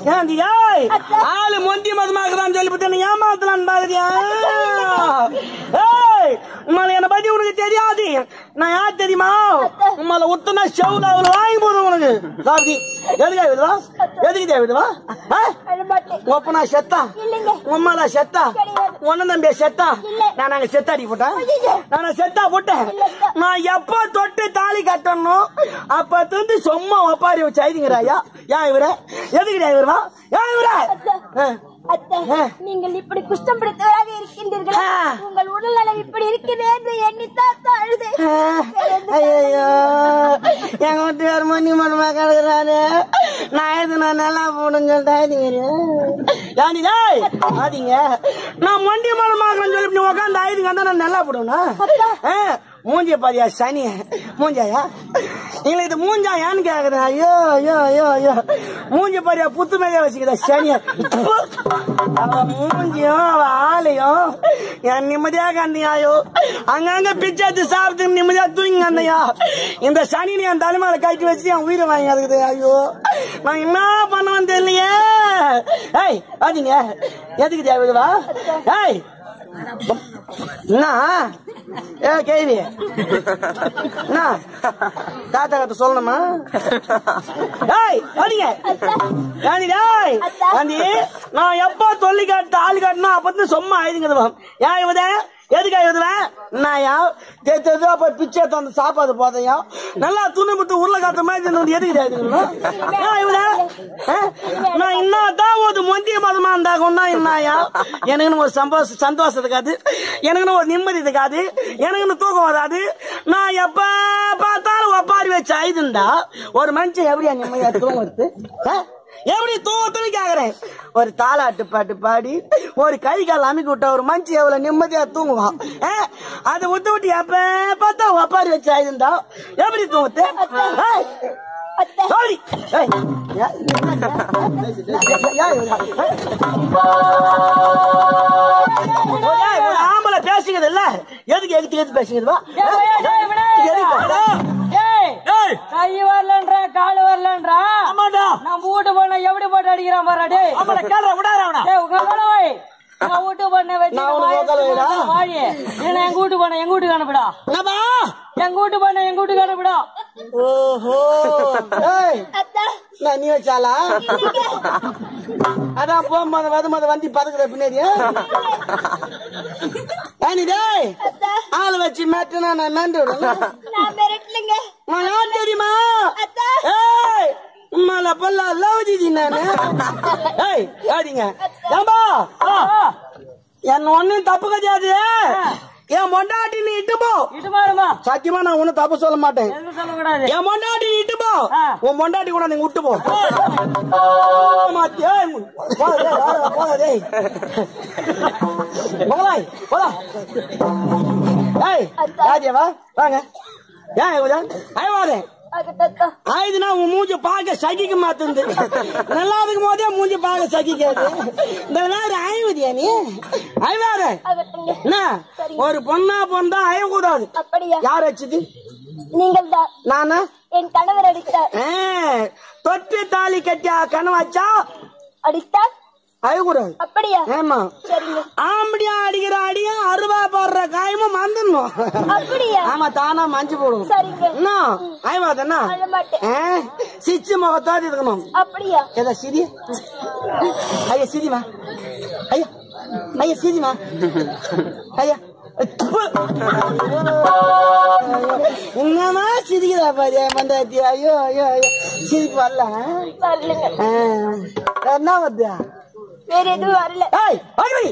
ஏண்டி, ஏய், ஆளு மொந்தி மதுமாக்குறான்னு சொல்லிவிட்டு என்ன ஏமாத்தலான்னு பாக்குறியா ஏய் உங்களை என்ன பத்தி உனக்கு தெரியாது நான் யார் தெரியுமா உங்களை உத்தனா செவுல அவளை வாங்கி போதும் உனக்கு சாரதி எதுக்கா விடுவா எதுக்கு தேவைடுவா அழமாட்டேன் ஒப்பனா செத்தா இல்லைங்க. உம்மாலா செத்தா கிடையாது. ஒன்னு தம்பிய செத்தா இல்ல. நான் அங்க செத்தாடி போட்டேன் ஐயையோ. நான் செத்தா போட்டேன் இல்லக்கா. நான் எப்ப தொட்டு தாலி கட்டணும் அப்ப தந்து சும்மா ஒப்பாரி வச்சு ஐதுங்கிறாயா ஏன் இவர எதுக்குடா இவருவா ஏன் இவர அத்தை. அத்தை ஆ. நீங்கள் இப்படி குஷ்டம் பிடித்தவராக இருக்கின்றீர்கள் ஆ. உங்கள் உடல்நலம் இப்படி இருக்குது என்று எண்ணித்தான் அழுது ஐயோ எங்க வீட்டு வேற மணி மணமா கிடக்குறாரு நான் எது நான் நல்லா போடுன்னு சொல்லிட்டு ஆயிடுங்க ஆதிங்க நான் மண்டி மணமாக்குறேன்னு சொல்லி நீ உட்காந்து ஆயுதுங்க தான் நான் நல்லா போடுவேனா மூஞ்சிய பாரியா சனி மூஞ்சாயா எங்களுக்கு இது மூஞ்சாயான்னு கேக்குறேன் ஐயோ ஐயோ ஐயோ ஐயோ மூஞ்சி பாரியா புத்து மேலே வச்சுக்கிறா சனியா அவ மூஞ்சியும் அவ ஆளையும் என் நிம்மதியா கண்டியாயோ அங்கங்க பிச்சை எடுத்து சாப்பிட்டு நிம்மதியா தூங்கி கண்டையா இந்த சனி என் தலைமையில கட்டி வச்சுட்டு என் உயிரை வாங்கி இருக்குது ஐயோ நான் என்ன பண்ணுவேன்னு தெரியலையே ஏய் பாத்தீங்க எதுக்கு தேவைவா ஏய் என்ன ஏ கேள்வி என்ன தாத்தா கத்த சொல்லணுமா ஏய் அடிங்க ஏண்டி டேய் ஆண்டி நான் எப்போ சொல்லி காட்டு ஆள் காட்டணும் அப்ப சும்மா ஆயுதுங்க ஏன் இவத எதுக்கா இவதுவேன் நாயா தேத்தது அப்ப பிச்சை தந்து சாப்பாடு போதையா நல்லா துணி விட்டு உருளை காத்த மாதிரி தின்னு எதுக்கு ஆயுதுங்களா ஏன் இவத நான் இன்னதான் ஒரு மொந்திய மதமா இருந்தாங்கன்னா என்னயா எனக்குன்னு ஒரு சந்தோஷ சந்தோஷம் இருக்காது எனக்குன்னு ஒரு நிம்மதி இருக்காது எனக்குன்னு தூக்கம் வராது நான் எப்ப பார்த்தாலும் ஒப்பாரி வச்சு ஆயுதுண்டா ஒரு மனுஷன் எப்படியா நிம்மதியா தூங்க வருது ஆ? எப்படி தூக்கத்துன்னு கேக்குறேன் ஒரு தாலாட்டு பாட்டு பாடி ஒரு கை கால் அமைக்க விட்டா ஒரு மனுஷன் எவ்வளவு நிம்மதியா தூங்குவான் ஆ? அதை விட்டு விட்டு எப்ப பார்த்தா ஒப்பாரி வச்சு ஆயுதுண்டா எப்படி தூங்குது ஆ? அத்தை சாரி ஏய், யா- யா- யா- யா- ஒரு ஆம்பளை பேசுகிறது இல்ல எதுக்கு எதுக்கு எதுக்கு பேசுகிறது வா எதுக்கு? ஏய், கை வரலன்றா காலு வரலன்றா ஆமாடா நம்ம வீட்டு பொண்ணை எப்படி போட்டு அடிக்கிறான் பாரு டேய் ஆமாடா கேள்ற விடாத அவனா டேய் உங்க போய் நான் வீட்டு பொண்ணை வச்சு நான் உனக்கு உக்கார வைடா. வாழி ஏன்னா எங்க வீட்டு பொண்ணை எங்க வீட்டுக்கு அனுப்பிடா என்னப்பா எங்க வீட்டு பொண்ணை எங்க வீட்டுக்கு அனுப்பிடா ஓஹோ ஏய் அத்தை நான் நீ வச்சாலா அதான் போகும்போது வது மத வண்டி பறக்குற பின்னாடி ஏனி டேய் ஆள் வச்சு மேட்டுனா நான் மேண்டு விடுறேன் நான் மிரட்டலுங்க நான் யார் தெரியுமா அத்தை ஏய் உம்மால பல்ல லவ் ஜிதி நானு ஏய் யாடிங்க ஏம்பா என்ன ஒண்ணும் தப்பு கிடையாது என் மொண்டாட்டி நீ இட்டு போ இட்டு பாருமா சத்தியமா நான் ஒண்ணும் தப்பு சொல்ல மாட்டேன் எதுவும் சொல்லக்கூடாது என் மொண்டாட்டி நீ இட்டு போ ஆ. உன் மொண்டாட்டி கூட நீங்க விட்டு போ மாத்தி, ஏய், போ, டேய், வா, போ, டேய். போகலாய், போலாம். ஏய், ராஜேவா, வாங்க ஏன் இவரு? ஐவாரு அகத்தத்தா ஆயுதுனா உன் மூஞ்சி பார்க்க சகிக்க மாட்டேங்குது நல்லா இருக்கும் போதே மூஞ்சி பார்க்க சகிக்காது இந்த நேரம் ஆயுவதியா நீ ஐவாரு அகட்டுங்க என்ன ஒரு பொண்ணா பொண்ணா அயக்கூடாது அப்படியா யார் வச்சது நீங்கள் தான் நானா என் கணவர் அடித்தார் ஆ, தொட்டு தாலி கட்டியா கனவாச்சா அடித்தார் அயக்கூடாது அப்படியா ஏமா சரிங்க ஆம்படியா அடிக்கிற அடியும் அருவா போடுற காயமும் மந்துடணும் அப்படியா ஆமா தானா மஞ்சு போடும் சரிங்க என்ன அயவாதண்ணா அழமாட்டேன் சிச்சு முகத்தாது இருக்கணும் அப்படியா ஏதா சிரி ஐயா சிரிமா ஐயா ஐயா சிரிமா ஐயா துப்பு. என்னமா சிரிக்கிறா பாரு என் மண்டாட்டி ஐயோ ஐயோ ஐயோ சிரிப்பு வரல வரலங்க ஆ. என்ன வருது வேற எதுவும் வரல ஏய் வாய்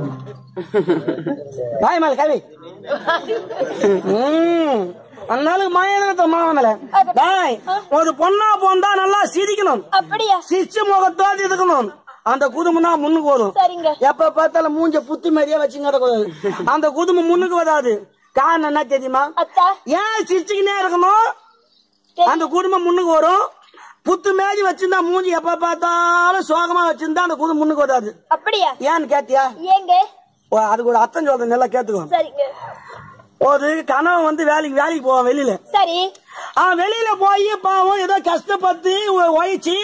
வாய் மேல கவி ம் அண்ணாளுக்கு மாயனத்தை மாவனல டாய் ஒரு பொண்ணா போந்தா நல்லா சிரிக்கணும் அப்படியா சிரிச்சு முகத்தோடு இருக்கணும் அந்த குடும்பம்னா முன்னுக்கு வரும் சரிங்க எப்ப பார்த்தாலும் மூஞ்ச புத்தி மாதிரியே வச்சுங்க கூடாது அந்த குடும்பம் முன்னுக்கு வராது காரணம் என்ன தெரியுமா அத்தா ஏன் சிரிச்சுக்கினே இருக்கணும் அந்த குடும்பம் முன்னுக்கு வரும் புத்து மேதி வச்சிருந்தா மூஞ்சி எப்ப பார்த்தாலும் சோகமா வச்சிருந்தா அந்த குடும்பம் முன்னுக்கு வராது அப்படியா ஏன்னு கேட்டியா ஏங்க ஓ, அதுக்கு ஒரு அர்த்தம் சொல்றேன் நல்லா கேட்டுக்கோ சரிங்க ஒரு கணவன் வந்து வேலைக்கு வேலைக்கு போவான் வெளியில சரி அவன் வெளியில போய் பாவம் ஏதோ கஷ்டப்பட்டு உ- உழைச்சு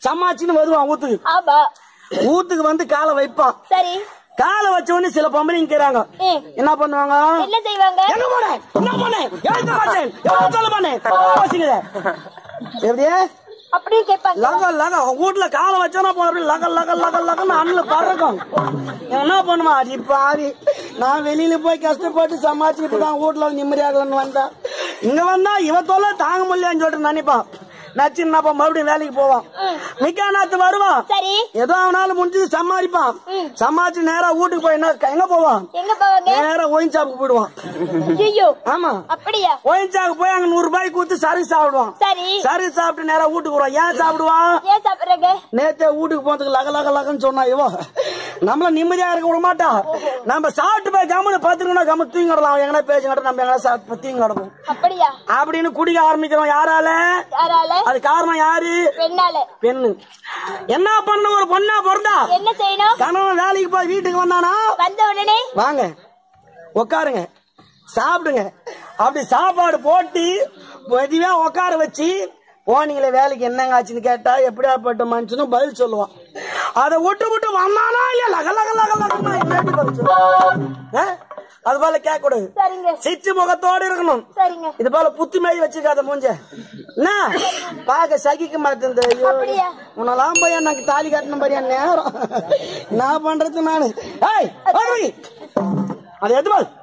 சமாச்சின்னு வருவான் ஊத்துக்கு ஆமா ஊத்துக்கு வந்து காலை வைப்பான் சரி காலை வச்ச உடனே சில பொம்பளைங்க கேறாங்க ம். என்ன பண்ணுவாங்க என்ன செய்வாங்க எங்க போனேன் என்ன பண்ணேன் எழுத மாட்டேன் எவ்வளவு சொல்ல பண்ணேன் வச்சுக்கிறேன் எப்படியே அப்படியே கேட்பாங்க லக லக வீட்டுல காலை வச்சோன்னா போன அப்படி லக லக லக லகன்னு அண்ணில் பறக்கும் என்ன பண்ணுமா அடி பாவி நான் வெளியில போய் கஷ்டப்பட்டு சமாளிச்சுக்கிட்டு தான் வீட்டுல நிம்மதியாகலன்னு வந்தேன் இங்க வந்தா இவ தொல்லை தாங்க முடியலன்னு சொல்லிட்டு நினைப்பான் நச்சுன்னாப்பா மறுபடியும் வேலைக்கு போவான் மிக்கா நாத்து வருவான் சரி ஏதோ அவனால முடிஞ்சது சமாளிப்பான் சமாளிச்சு நேரா வீட்டுக்கு போய் என்ன எங்க போவான் எங்க போவாங்க நேரா ஒயின் ஷாப்புக்கு போயிடுவான் ஐயோ ஆமா அப்படியா ஒயின் ஷாப்புக்கு போய் அங்க நூறு ரூபாய்க்கு கொடுத்து சர்வீஸ் சாப்பிடுவான் சரி சர்வீஸ் சாப்பிட்டு நேரா வீட்டுக்கு வருவான் ஏன் சாப்பிடுவான் ஏன் சாப்பிடுறாங்க நேத்தே வீட்டுக்கு போறதுக்கு லக லக லகன்னு சொன்னா இவோ நம்மள நிம்மதியா இருக்க விட மாட்டா நம்ம சாப்பிட்டு போய் கம்முன்னு பாத்துக்கணும் கம்மு தூங்கி கிடலாம் அவன் எங்கன்னா பேச்சு கிட்ட நம்ம எங்கன்னா சாப்பிட்டு தூங்கி கிடப்போம் அப்படியா அப்படின்னு குடிக்க ஆரம்பிக்கிறோம் யாரால யாரால அது காரணம் யாரு பெண்ணால பெண்ணு என்ன பண்ண ஒரு பொண்ணா பிறந்தா என்ன செய்யணும் கணவன் வேலைக்கு போய் வீட்டுக்கு வந்தானா வந்த உடனே வாங்க உட்காருங்க சாப்பிடுங்க அப்படி சாப்பாடு போட்டு மெதுவா உட்கார வச்சு போனீங்களே வேலைக்கு என்னங்க ஆச்சுன்னு கேட்டா எப்படியாப்பட்ட மனுஷனும் பதில் சொல்லுவான் அதை விட்டு விட்டு வந்தானா இல்ல லக லக லக லகமா எப்படி பதில் சொல்லுவான்? ஆ? அது போல கேட்க கூடாது சரிங்க சிச்சு முகத்தோடு இருக்கணும் சரிங்க இது போல புத்தி மாதிரி வச்சுக்காத மூஞ்ச என்ன பாக்க சகிக்க மாட்டேன் ஐயோ அப்படியா? உன்னெல்லாம் போய் எனக்கு தாலி கட்டணும் பாரியா நேரம் நான் பண்றது நானு ஏய் வருவி அது எது பால்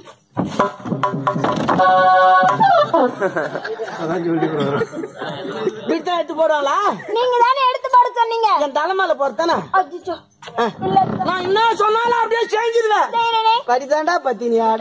பித்தா எடுத்து போடுவாங்களா நீங்க தானே எடுத்து போட சொன்னீங்க என் தலைமையில போறதானே அச்சோ இல்ல நான் என்ன சொன்னாலும் அப்படியே செஞ்சிருவேன் செய்யறனே படிதாண்டா பத்தினியாட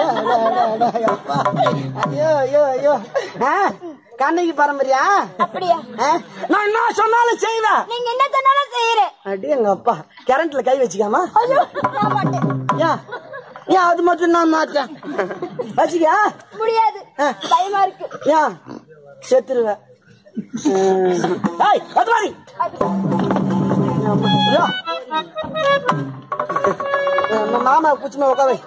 ஐயோ ஐயோ ஐயோ ஆ? கண்ணகி பரம்பரையா அப்படியா ஆ? நான் என்ன சொன்னாலும் செய்வேன் நீங்க என்ன சொன்னாலும் செய்யறேன் அடி எங்க அப்பா கரண்ட்ல கை வச்சுக்காமா ஐயோ நான் மாட்டேன் ஏன் ஏன் அது மட்டும் நான் மாட்டேன் வச்சுக்கியா முடியாது ஆ. பயமா இருக்கு ஏன் செத்துருவேன் ம். ஏய், அது மாதிரி ஐயோ. நம்ம மாமா குச்சிமே உட்காவை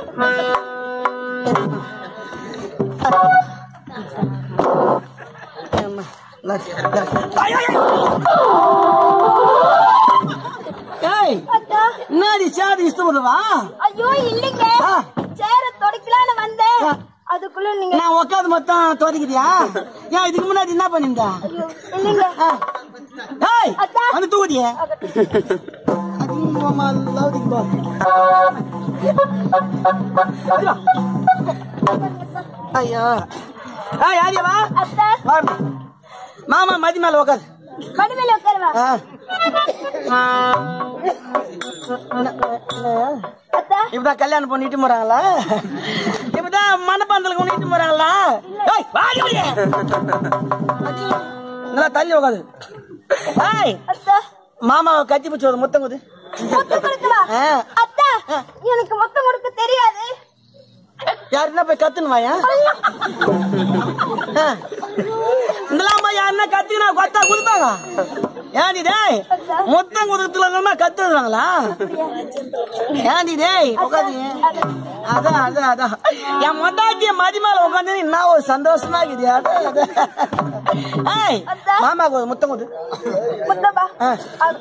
ஏய் அக்கா என்னடி சாதி இஷ்டப்படுவா ஐயோ இல்லைங்க ஆ. சேர தொடக்கலான்னு வந்தேன் ஆ. அதுக்குள்ள நீங்க நான் உட்காந்து மொத்தம் துவதிக்கிறியா ஏன் இதுக்கு முன்னாடி என்ன பண்ணிருந்த ஐயோ இல்லைங்க ஏய் அத்தா. வந்து தூக்குதிய ஐயா ஆ யாரியவா அத்தா மாமா மதி மேல உட்காது மடி மேல உட்காருவா ஆ. அத்தா இப்பதான் கல்யாணம் பண்ணிட்டு போறாங்களா இப்பதான் மனப்பந்தலுக்கு பண்ணிட்டு போறாங்களா ஏய், வாடி வெளியே. நல்லா தள்ளி உட்காது ஏய் அத்தா மாமாவை கத்தி பிடிச்சி ஒரு முத்தம் குது மொத்தம் கொடுக்கவா ஆ. அத்தா எனக்கு மொத்தம் கொடுக்க தெரியாது யாருன்னா போய் கத்துன்னு வாயா ஆ. இதெல்லாம் போய் யாருன்னா கத்தினா கொத்தா குடுப்பாங்க ஏன்டி டேய் முத்தம் குடுத்துல கத்துறாங்களா ஏன்டி டேய் உட்காந்து அதான் அதான் அதான் என் மொட்டாட்டிய மதி மேல உட்காந்து என்ன ஒரு சந்தோஷமா இருக்குது அதான், அதான். ஏய் மாமாக்கு ஒரு முத்தம் குடு முத்தப்பா ஆ.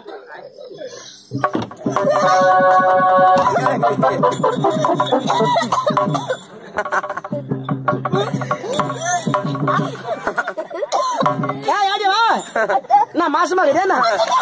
ஏய், யாடி வா நான் மாசமா இருக்குதேண்ணா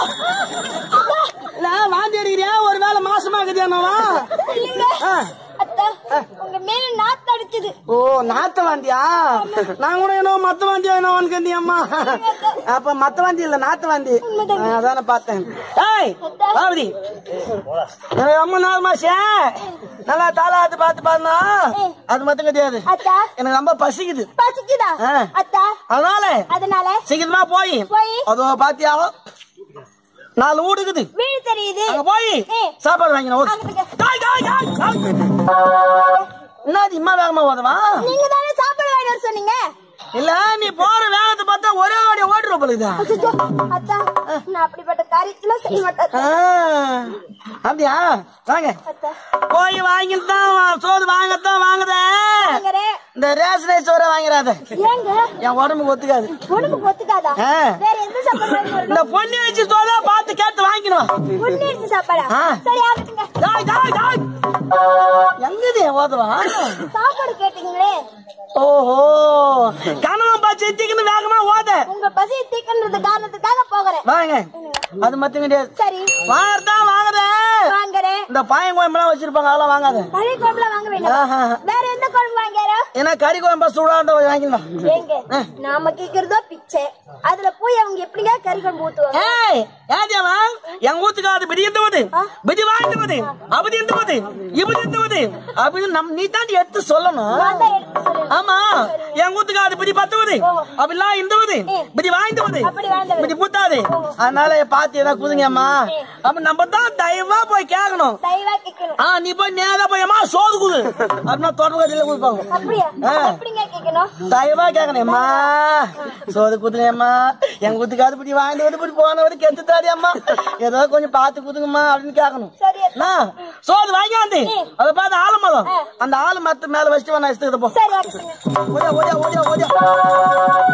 இல்ல வாந்தி அடிக்கிறியா ஒரு வேளை மாசமா இருக்குதேண்ணா ஆ அத்தா உங்க மேல நாத்து அடிச்சது ஓ நாத்த வாந்தியா நான் கூட என்ன மத்த வாந்தியா என்ன கண்டி அம்மா அப்ப மத்த வாந்தி இல்ல நாத்த வாந்தி ஆ, அதானே பார்த்தேன் ஏய் பாவதி எனக்கு ரொம்ப நாள் மாசம் நல்லா தாளாத்து பார்த்து பாருனா அது மட்டும் கிடையாது அத்தா எனக்கு ரொம்ப பசிக்குது பசிக்குதா ஆ. அத்தா அதனால அதனால சீக்கிரமா போய் போய் அதோ பாத்தியா நாலு வீடு இருக்குது வீடு தெரியுது அங்க போய் ஏய். சாப்பாடு வாங்கின ஓடு அங்கிட்டுங்க. டாய், டாய், டாய், டாய். என்னது இம்மா வேகமா ஓதவா நீங்க தானே சாப்பாடு வாங்கி வர சொன்னீங்க இல்ல நீ போற வேகத்தை பார்த்தா ஒரே வாடி ஓடுற போலுதா அச்சச்சோ, அத்தா நான் அப்படிப்பட்ட காரியத்துல செய்ய மாட்டேன் அப்படியா வாங்க அத்தா போய் வாங்கிட்டு தான் சோறு வாங்கத்தான் வாங்குதே வாங்குறேன் இந்த ரேஷனை சோற வாங்கிறாத ஏங்க என் உடம்புக்கு ஒத்துக்காது உனக்கு பொத்துக்காதா ஆ. வேற எந்த சாப்பாடு வாங்கி இந்த பொண்ணு வச்சு சோறா பார்த்து கேட்டு வாங்கிக்கணும் முன்னேறிச்சு சாப்பாடா ஆ. சரி ஆகட்டுங்க டாய் டாய் டாய் எங்கது ஓதுவா சாப்பாடு கேட்டீங்களே ஓஹோ கணவன் பாச்சு எத்திக்கணும் வேகமா ஓத உங்க பசி தீக்கன்றது காரணத்துக்காக போகிறேன் வாங்க அது மட்டும் கிடையாது சரி வாங்கறதா வாங்குற வாங்குறேன் இந்த பாயம் கோயம்பெல்லாம் வச்சிருப்பாங்க அதெல்லாம் வாங்காத பழைய குழம்புல வாங்க வேண்டாம் ஆஹா. வேற எந்த குழம்பு வாங்கியாரோ ஏன்னா கறி கோயம்பா சூடாண்ட வாங்கிக்கலாம் ஏங்க நாம கேக்குறதோ பிச்சை அதுல போய் அவங்க எப்படிங்க கறி குழம்பு ஊத்துவாங்க ஏய் ஏதியாவா என் ஊத்துக்காது பிடி எந்தவது பிடி வாங்கிட்டு அப்படி எந்தவது இப்படி எந்தவது அப்படி நம் நீ தாண்டி எடுத்து சொல்லணும் நான் தான் எடுத்து சொல்லுவேன் ஆமா என் ஊத்துக்காது பிடி பத்துவது அப்படிலாம் இந்தவது பிடி வாங்கிட்டு அப்படி வாழ்ந்தவது. பிடி பூத்தாது அதனால பாத்து ஏதாவது குதுங்கம்மா அப்ப நம்ம தான் தயவா போய் கேட்கணும் தயவா கேட்கணும் ஆ நீ போய் நேரா போய் அம்மா சோறு குடு அப்படின்னா தொடர்பு கதையில கொடுப்பாங்க அப்படியா ஆ. எப்படிங்க கேட்கணும் தயவா கேட்கணும்மா சோறு குத்துங்கம்மா எங்க குத்துக்காது இப்படி வாங்கிட்டு வந்து இப்படி போன வரைக்கும் கெத்து தாடி அம்மா ஏதோ கொஞ்சம் பார்த்து குத்துங்கம்மா அப்படின்னு கேட்கணும் சரி என்ன? சோறு வாங்கி வந்து அதை பார்த்து ஆலமரம் அந்த ஆலு மரத்து மேல வச்சுட்டு நான் இஷ்டத்தை போ சரி ஆகட்டுங்க ஓடியா ஓடியா ஓடியா ஓடியா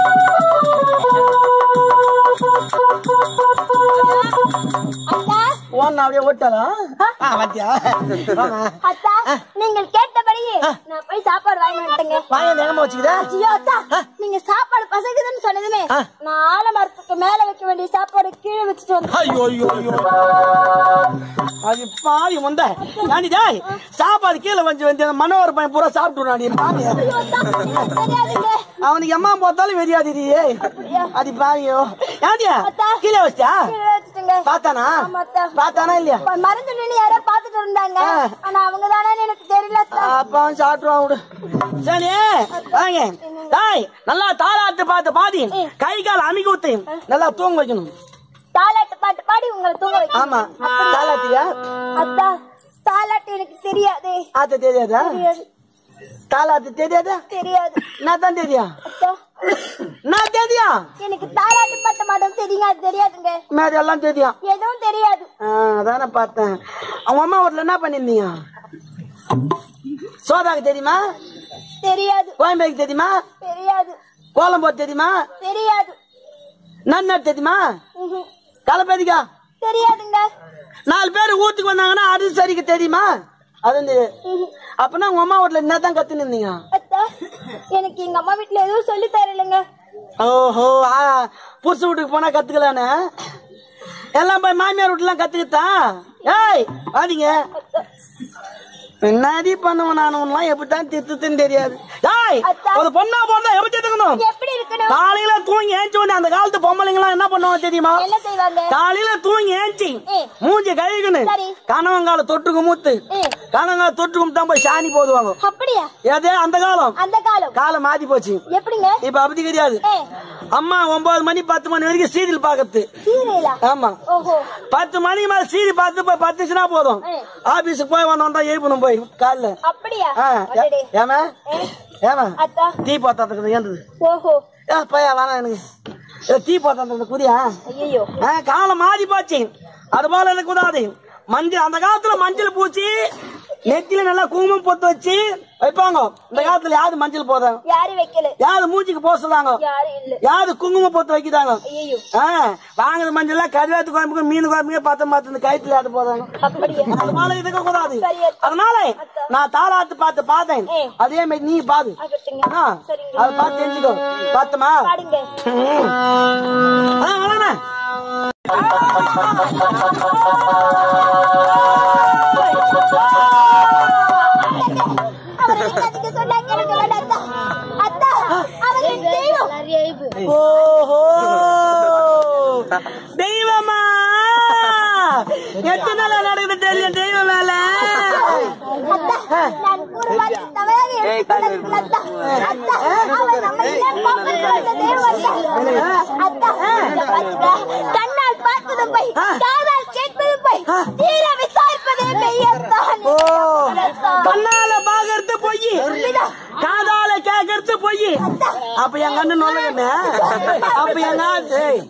அத்தா ஓடனா அப்படியே ஓட்டாளா ஆ வத்தியா அத்தா நீங்கள் கேட்டபடி நான் போய் சாப்பாடு வாங்கி வந்துட்டேங்க வாங்கி எங்கம்மா வச்சுக்கிதா ஐயோ அத்தா நீங்க சாப்பாடு பசங்குதுன்னு சொன்னதுமே நான் ஆலமரத்துக்கு மேல வைக்க வேண்டிய சாப்பாடு கீழே வச்சுட்டு வந்தேன் ஐயோ ஐயோ ஐயோ அது பாவி முந்த நானி டேய் சாப்பாடு கீழே வந்து வந்து அந்த மனோகர் பையன் பூரா சாப்பிட்டு நாடி பாவி ஐயோ அத்தா எனக்கு தெரியாதுங்க அவனுக்கு எம்மா போத்தாலும் வெறியாதிரி அது பாவியோ யாதியா அத்தா. கீழே வச்சியா கீழே வச்சுட்டுங்க பார்த்தானா ஆமா அத்தா. பார்த்தானா இல்லையா இப்ப மருந்து நின்னு யாரோ பாத்துட்டு இருந்தாங்க ஆ. ஆனா அவங்க தானே எனக்கு தெரியல அத்தா. அப்ப அவன் சாப்பிட்டுருவான் விடு சரி வாங்க டேய் நல்லா தாளாட்டு பார்த்து பாதி கை கால் அமுக்கி ஊத்து நல்லா தூங்க வைக்கணும் தாலாட்டு பாட்டு பாடி உங்களை தூங்க வைக்கணும் ஆமா தாளாட்டியா அத்தா தாலாட்டு எனக்கு தெரியாது ஆத்த தெரியாதா தெரியாது தாளாட்டு தெரியாதா தெரியாது நான் தான் தெரியா அத்தா நான் தெரியா எனக்கு தாலாட்டு பாட்டு மட்டும் தெரியுங்க அது தெரியாதுங்க மேடம் எல்லாம் தெரியும் எதுவும் தெரியாது ஆ, அதானே பார்த்தேன் அவங்க அம்மா வீட்டுல என்ன பண்ணிருந்தீங்க சோதாக்கு தெரியுமா தெரியாது கோயம்பேக்கு தெரியுமா தெரியாது கோலம் போட்டு தெரியுமா தெரியாது நன்னாட் தெரியுமா ம்ஹும். களப்பேதிக்கா தெரியாதுங்க நாலு பேர் வீட்டுக்கு வந்தாங்கன்னா அது சரிக்கு தெரியுமா அது வந்து ம்ஹும். அப்பனா உங்க அம்மா வீட்டுல என்ன தான் கத்துன்னு இருந்தீங்க அத்தா எனக்கு எங்க அம்மா வீட்டுல எதுவும் சொல்லி தரலைங்க ஓஹோ ஆ, புருஷ வீட்டுக்கு போனா கத்துக்கலான்னு எல்லாம் போய் மாமியார் வீட்டுலாம் கத்துக்கிட்டான் ஏய் வாதிங்க என்னடி பண்ணுவேன் நானுலாம் எப்படித்தான் தித்துன்னு தெரியாது ஏய் அத்தா. ஒரு பொண்ணா போனா எப்படி தித்துக்கணும் எப்படி இருக்கணும் காலையில தூங்கி ஏஞ்சி வந்து அந்த காலத்து பொம்பளைங்க எல்லாம் என்ன பண்ணுவாங்க தெரியுமா என்ன செய்வாங்க காலையில தூங்கி ஏஞ்சி ம். மூஞ்சி கழுவிக்கணும் சரி. கணவங்கால தொட்டு குமுத்து ம். கணவங்கால தொட்டு குமுத்தான் போய் சாணி போடுவாங்க அப்படியா ஏதே அந்த காலம் அந்த காலம் காலம் மாத்தி போச்சு எப்படிங்க இப்ப அப்படி கிடையாது ஏ அம்மா ஒன்பது மணி பத்து மணி வரைக்கும் சீரியல் பாக்குறது சீரியலா ஆமா ஓஹோ பத்து மணிக்கு மேல சீரியல் பார்த்து போய் பத்துச்சுனா போதும் ம். ஆபீஸுக்கு போய் வந்தோம் தான் எழுப்பணும் போய் காலைல அப்படியா ஆ, அடடே. ஏமா ஏ, ஏமா அத்தா டீ போத்தாத்துக்கு ஏந்தது ஓஹோ ஏ பையா வேணாம் எனக்கு ஏ, டீ போத்தாத்துக்கு குடியா ஐயோ ஆ, காலம் மாறி போச்சு அது போல எனக்கு கூடாது மஞ்சள் அந்த காலத்துல மஞ்சள் பூச்சி நெத்தில நல்லா குங்குமம் பொத்து வச்சு வைப்பாங்க இந்த காலத்துல யாரு மஞ்சள் போதாங்க யாரு வைக்கல யாரு மூஞ்சிக்கு போக சொல்லாங்க யாரு இல்ல யாரு குங்குமம் பொத்து வைக்கிறாங்க ஐயோ ஆ, வாங்குற மஞ்சள் எல்லாம் கருவேத்து குழம்புக்கு மீன் குழம்புக்கு பார்த்து பார்த்து இந்த கயிற்றுல ஆட்டு போதாங்க அப்படியா அதனால இருக்க கூடாது சரி, அத்தா. அதனால நான் தாளாட்டு பார்த்து பார்த்தேன் ஏ. அதே மாதிரி நீ பாது ஆகட்டுங்க ஆ, சரிங்க அதை பார்த்து தெரிஞ்சுக்கோ பார்த்தமா பாடுங்க ஆ, வளர்ண்ணே. அவர் என்னத்துக்கு சொன்னா கேளுங்க வேண்டாம் அத்தா அத்தா அவர் என் தெய்வம் ஓஹோ தெய்வமா எத்தனை நாள் நடக்குது தெரியும் தெய்வம் வேலை அத்தா நான் கூறுவார் தவறாக எடுத்துக்கொள்ளாதீர்கள் அத்தா அத்தா அவர் நம்மை ஏன் பார்க்க சொன்ன தெய்வம் அத்தா அத்தா பாருங்க. கண்ணால் பார்ப்பது போய் காதால் கேட்பது போய் தீர விசாரிப்பதே மெய்யத்தான் ஓ கண்ணால பாக்குற கேக்குறது பொய் காதால கேக்குறது பொய் அப்ப எங்க அண்ணன் நொல்லகண்ண அப்ப எங்க ஆத்து ஏய்,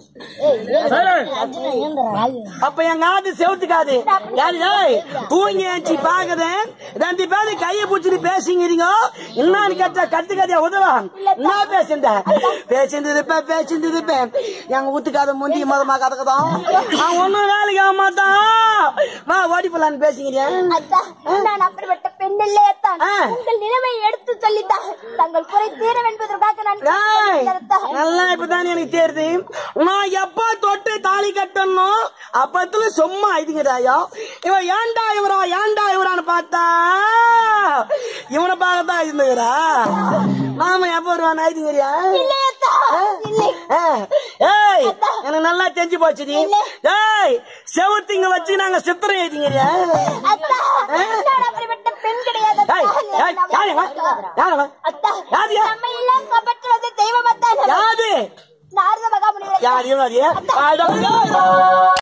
அப்ப எங்க ஆத்து செவுத்துக்காது யாரு ஏய், தூங்கி ஏஞ்சி பாக்குறேன் ரெண்டு பேரும் கைய பிடிச்சிட்டு பேசிங்கிறீங்க என்னன்னு கேட்டா கத்து கதையா உதவலாம் என்ன பேசுந்த பேசிட்டு இருப்பேன் பேசிட்டு இருப்பேன் எங்க ஊத்துக்காத முந்தி மதமா கதக்கதான் அவன் ஒண்ணும் வேலைக்கு ஆக மாட்டான் வா ஓடி போலான்னு பேசிக்கிறேன் அத்தா நான் அப்படிப்பட்ட பெண் இல்லையத்தான் ஆ. உங்கள் நிலைமை எடுத்து சொல்லித்தான் தங்கள் குறை தீரும் என்பதற்காக நான் ஏய், அத்தா. நல்லா இப்பதான் எனக்கு தெரியுது நான் எப்ப தொட்டு தாலி கட்டணும் அப்பத்துல சும்மா இதுங்கிறாயோ இவன் ஏன்டா இவரா ஏன்டா இவரான்னு பார்த்தா இவனை பார்க்கத்தான் இருந்துக்கிறா மாமா எப்ப வருவான் ஆயிடுங்கிறியா இல்லையத்தா இல்லை ஏய் எனக்கு நல்லா தெரிஞ்சு போச்சு நீ ஏய் செவுத்திங்க வச்சு நாங்க சித்திரம் எழுதிங்கிறியா அத்தா நான் அப்படிப்பட்ட பெண் கிடையாது அத்தா. ஏய், ஏய், யாருங்க? யாருங்க? அத்தா யாரு? நம்ம எல்லாம் கபற்றுவது தெய்வம் அத்தா யாரு நாரத மகாமுனிவர் யார் இவன் அது? ஆ, இதோ, இதோ.